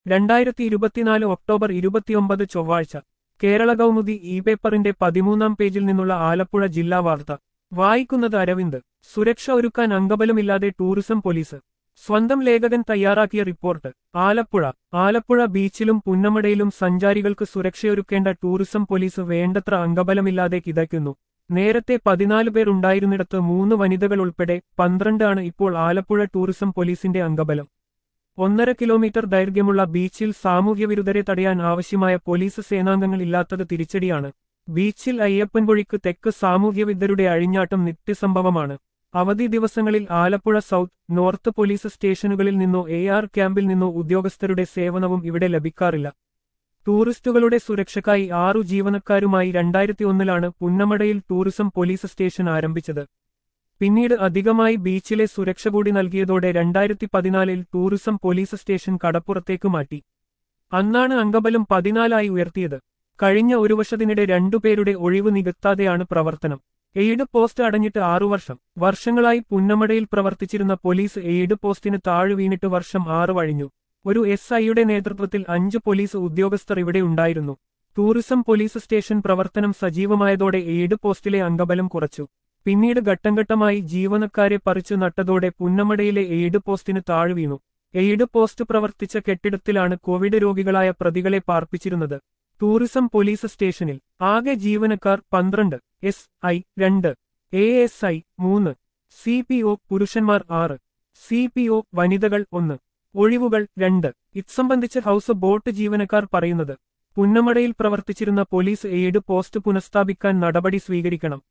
രണ്ടായിരത്തി ഇരുപത്തിനാല് ഒക്ടോബർ ഇരുപത്തിയൊമ്പത് ചൊവ്വാഴ്ച കേരള കൗമുദി ഇ പേപ്പറിന്റെ പതിമൂന്നാം പേജിൽ നിന്നുള്ള ആലപ്പുഴ ജില്ലാ വാർത്ത വായിക്കുന്നത് അരവിന്ദ് സുരക്ഷ ഒരുക്കാൻ അംഗബലമില്ലാതെ ടൂറിസം പോലീസ് സ്വന്തം ലേഖകൻ തയ്യാറാക്കിയ റിപ്പോർട്ട് ആലപ്പുഴ ആലപ്പുഴ ബീച്ചിലും പുന്നമടയിലും സഞ്ചാരികൾക്ക് സുരക്ഷയൊരുക്കേണ്ട ടൂറിസം പോലീസ് വേണ്ടത്ര അംഗബലമില്ലാതെ കിതയ്ക്കുന്നു നേരത്തെ പതിനാല് പേർ ഉണ്ടായിരുന്നിടത്ത് മൂന്ന് വനിതകൾ ഉൾപ്പെടെ പന്ത്രണ്ട് ആണ് ഇപ്പോൾ ആലപ്പുഴ ടൂറിസം പോലീസിന്റെ അംഗബലം ഒന്നര കിലോമീറ്റർ ദൈർഘ്യമുള്ള ബീച്ചിൽ സാമൂഹ്യവിരുദ്ധരെ തടയാൻ ആവശ്യമായ പോലീസ് സേനാംഗങ്ങൾ ഇല്ലാത്തത് തിരിച്ചടിയാണ് ബീച്ചിൽ അയ്യപ്പൻപൊഴിക്ക് തെക്ക് സാമൂഹ്യവിദ്യരുടെ അഴിഞ്ഞാട്ടം നിത്യസംഭവമാണ് അവധി ദിവസങ്ങളിൽ ആലപ്പുഴ സൗത്ത് നോർത്ത് പോലീസ് സ്റ്റേഷനുകളിൽ നിന്നോ എ ആർ ക്യാമ്പിൽ നിന്നോ ഉദ്യോഗസ്ഥരുടെ സേവനവും ഇവിടെ ലഭിക്കാറില്ല ടൂറിസ്റ്റുകളുടെ സുരക്ഷയ്ക്കായി ആറു ജീവനക്കാരുമായി രണ്ടായിരത്തി ഒന്നിലാണ് പുന്നമടയിൽ ടൂറിസം പോലീസ് സ്റ്റേഷൻ ആരംഭിച്ചത് പിന്നീട് അധികമായി ബീച്ചിലെ സുരക്ഷ കൂടി നൽകിയതോടെ രണ്ടായിരത്തി പതിനാലിൽ ടൂറിസം പോലീസ് സ്റ്റേഷൻ കടപ്പുറത്തേക്ക് മാറ്റി അന്നാണ് അംഗബലം പതിനാലായി ഉയർത്തിയത് കഴിഞ്ഞ ഒരു വർഷത്തിനിടെ രണ്ടുപേരുടെ ഒഴിവ് നികത്താതെയാണ് പ്രവർത്തനം എയ്ഡ് പോസ്റ്റ് അടഞ്ഞിട്ട് ആറു വർഷം വർഷങ്ങളായി പുന്നമടയിൽ പ്രവർത്തിച്ചിരുന്ന പോലീസ് എയ്ഡ് പോസ്റ്റിന് താഴെ വീണിട്ട് വർഷം ആറ് കഴിഞ്ഞു ഒരു എസ് ഐയുടെ നേതൃത്വത്തിൽ അഞ്ച് പോലീസ് ഉദ്യോഗസ്ഥർ ഇവിടെ ഉണ്ടായിരുന്നു ടൂറിസം പോലീസ് സ്റ്റേഷൻ പ്രവർത്തനം സജീവമായതോടെ എയ്ഡ് പോസ്റ്റിലെ അംഗബലം കുറച്ചു പിന്നീട് ഘട്ടംഘട്ടമായി ജീവനക്കാരെ പറിച്ചു നട്ടതോടെ പുന്നമടയിലെ എയ്ഡ് പോസ്റ്റിന് താഴെ വീണു എയ്ഡ് പോസ്റ്റ് പ്രവർത്തിച്ച കെട്ടിടത്തിലാണ് കോവിഡ് രോഗികളായ പ്രതികളെ പാർപ്പിച്ചിരുന്നത് ടൂറിസം പോലീസ് സ്റ്റേഷനിൽ ആകെ ജീവനക്കാർ പന്ത്രണ്ട് എസ് ഐ രണ്ട് എ എസ് ഐ മൂന്ന് സി പി ഒ പുരുഷന്മാർ ആറ് സി പി ഒ വനിതകൾ ഒന്ന് ഒഴിവുകൾ രണ്ട് ഇത്സംബന്ധിച്ച് ഹൌസ് ബോട്ട് ജീവനക്കാർ പറയുന്നത് പുന്നമടയിൽ പ്രവർത്തിച്ചിരുന്ന പോലീസ് എയ്ഡ് പോസ്റ്റ് പുനഃസ്ഥാപിക്കാൻ നടപടി സ്വീകരിക്കണം